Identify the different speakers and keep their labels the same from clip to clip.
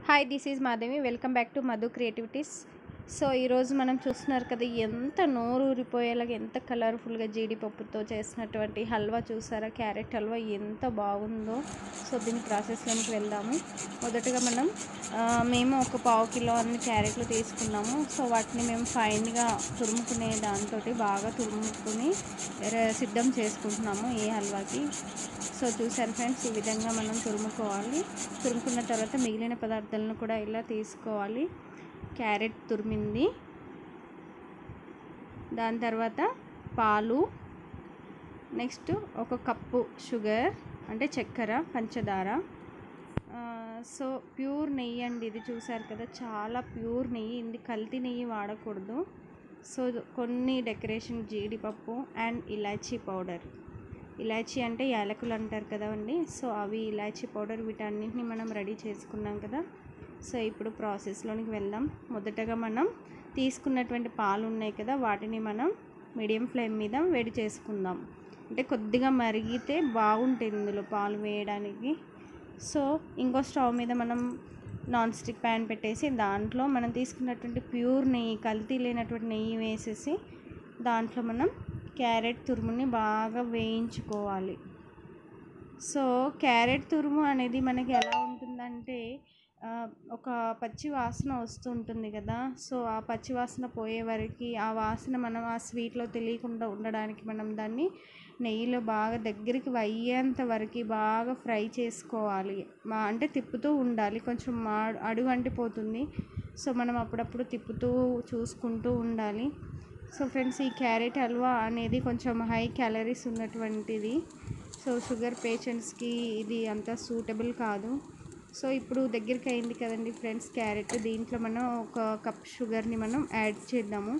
Speaker 1: hi this is Madhavi welcome back to Madhu creativities so ఈరోజు మనం చూస్తున్నారు కదా ఎంత నోరు ఊరిపోయేలాగా ఎంత కలర్ఫుల్గా జీడిపప్పుతో చేసినటువంటి హల్వా చూసారా క్యారెట్ హల్వా ఎంత బాగుందో సో దీని ప్రాసెస్లోకి వెళ్దాము మొదటగా మనం ఆ, మేము ఒక పావు కిలో అన్ని క్యారెట్లు తీసుకున్నాము సో వాటిని మేము ఫైన్గా తురుముకునే దాంతో బాగా తురుముకుని ఎర- సిద్ధం చేసుకుంటున్నాము ఈ హల్వాకి సో చూసారు ఫ్రెండ్స్ ఈ విధంగా మనం తురుముకోవాలి తురుముకున్న తర్వాత మిగిలిన పదార్థాలను కూడా ఇలా తీసుకోవాలి క్యారెట్ తురిమింది దాని తర్వాత పాలు నెక్స్ట్ ఒక కప్పు షుగర్ అంటే చక్కెర పంచదార ఆ, సో ప్యూర్ నెయ్యి అండి ఇది చూసారు కదా చాలా ప్యూర్ నెయ్యి ఇది కల్తీ నెయ్యి వాడకూడదు సో కొన్ని డెకరేషన్ జీడిపప్పు అండ్ ఇలాచీ పౌడర్ ఇలాచీ అంటే యాలకులు అంటారు కదండి సో అవి ఇలాచీ పౌడర్ వీటన్నింటిని మనం రెడీ చేసుకున్నాం కదా సో ఇప్పుడు ప్రాసెస్లోనికి వెళ్దాం మొదటగా మనం తీసుకున్నటువంటి పాలు ఉన్నాయి కదా వాటిని మనం మీడియం ఫ్లేమ్ మీద వేడి చేసుకుందాం అంటే కొద్దిగా మరిగితే బాగుంటుంది ఇందులో పాలు వేయడానికి సో ఇంకో స్టవ్ మీద మనం నాన్ స్టిక్ ప్యాన్ పెట్టేసి దాంట్లో మనం తీసుకున్నటువంటి ప్యూర్ నెయ్యి కల్తీ లేనటువంటి నెయ్యి వేసేసి దాంట్లో మనం క్యారెట్ తురుముని బాగా వేయించుకోవాలి సో క్యారెట్ తురుము అనేది మనకి ఎలా ఉంటుందంటే ఆ, ఒక పచ్చి వాసన వస్తూ ఉంటుంది కదా సో ఆ పచ్చి వాసన పోయే వరకు ఆ వాసన మనం ఆ స్వీట్లో తెలియకుండా ఉండడానికి మనం దాన్ని నెయ్యిలో బాగా దగ్గరికి అయ్యేంత వరకు బాగా ఫ్రై చేసుకోవాలి మా అంటే తిప్పుతూ ఉండాలి కొంచెం మా అడుగు అంటిపోతుంది సో మనం అప్పుడప్పుడు తిప్పుతూ చూసుకుంటూ ఉండాలి సో ఫ్రెండ్స్ ఈ క్యారెట్ హల్వా అనేది కొంచెం హై క్యాలరీస్ ఉన్నటువంటిది సో షుగర్ పేషెంట్స్కి ఇది అంత సూటబుల్ కాదు సో ఇప్పుడు దగ్గరికి అయింది కదండి ఫ్రెండ్స్ క్యారెట్ దీంట్లో మనం ఒక కప్ షుగర్ని మనం యాడ్ చేద్దాము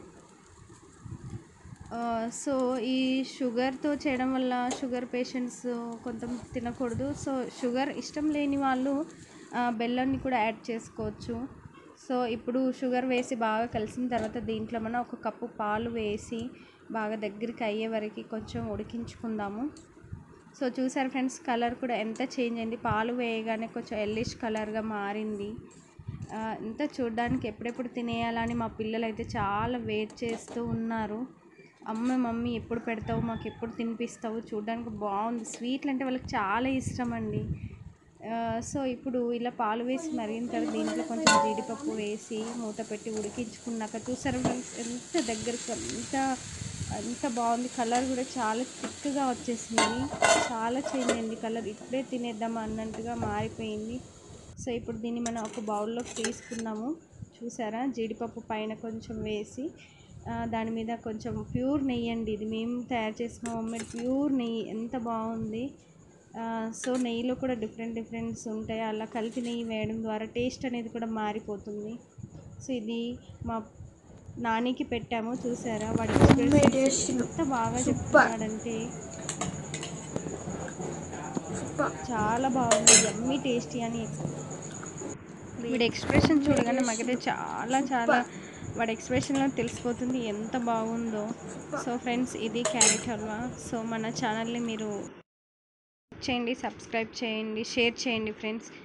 Speaker 1: ఆ, సో ఈ షుగర్తో చేయడం వల్ల షుగర్ పేషెంట్స్ కొంత తినకూడదు సో షుగర్ ఇష్టం లేని వాళ్ళు ఆ, బెల్లాన్ని కూడా యాడ్ చేసుకోవచ్చు సో ఇప్పుడు షుగర్ వేసి బాగా కలిసిన తర్వాత దీంట్లో మనం ఒక కప్పు పాలు వేసి బాగా దగ్గరికి అయ్యే వరకు కొంచెం ఉడికించుకుందాము సో చూసారు ఫ్రెండ్స్ కలర్ కూడా ఎంత చేంజ్ అయింది పాలు వేయగానే కొంచెం ఎల్లిష్ కలర్గా మారింది ఆ, ఎంత చూడడానికి ఎప్పుడెప్పుడు తినేయాలని మా పిల్లలు అయితే చాలా వెయిట్ చేస్తూ ఉన్నారు అమ్మ మమ్మీ ఎప్పుడు పెడతావు మాకు ఎప్పుడు తినిపిస్తావు చూడడానికి బాగుంది స్వీట్లు అంటే వాళ్ళకి చాలా ఇష్టం అండి ఆ, సో ఇప్పుడు ఇలా పాలు వేసి మరిగిన తర్వాత దీంట్లో కొంచెం జీడిపప్పు వేసి మూత పెట్టి ఉడికించుకున్నాక చూసారు ఫ్రెండ్స్ ఎంత దగ్గరకు ఎంత ఎంత బాగుంది కలర్ కూడా చాలా థిక్గా వచ్చేసింది చాలా చేంజ్ అయింది కలర్ ఇప్పుడే తినేద్దాం అన్నట్టుగా మారిపోయింది సో ఇప్పుడు దీన్ని మనం ఒక బౌల్లోకి తీసుకున్నాము చూసారా జీడిపప్పు పైన కొంచెం వేసి ఆ, దాని మీద కొంచెం ప్యూర్ నెయ్యి అండి ఇది మేము తయారు చేసిన హోమ్మేడ్ ప్యూర్ నెయ్యి ఎంత బాగుంది ఆ, సో నెయ్యిలో కూడా డిఫరెంట్ డిఫరెంట్స్ ఉంటాయి అలా కలిపి నెయ్యి వేయడం ద్వారా టేస్ట్ అనేది కూడా మారిపోతుంది సో ఇది మా నానికి పెట్టాము చూసారా వాడి ఎక్స్ప్రెషన్స్ ఎంత బాగా చెప్తున్నాడంటే చాలా బాగుంది ఎమ్మి టేస్టీ అని వీడి ఎక్స్ప్రెషన్ చూడగానే మాకైతే చాలా చాలా వాడి ఎక్స్ప్రెషన్లో తెలిసిపోతుంది ఎంత బాగుందో సో ఫ్రెండ్స్ ఇది క్యారెట్ హల్వా సో మన ఛానల్ని మీరు చేయండి సబ్స్క్రైబ్ చేయండి షేర్ చేయండి ఫ్రెండ్స్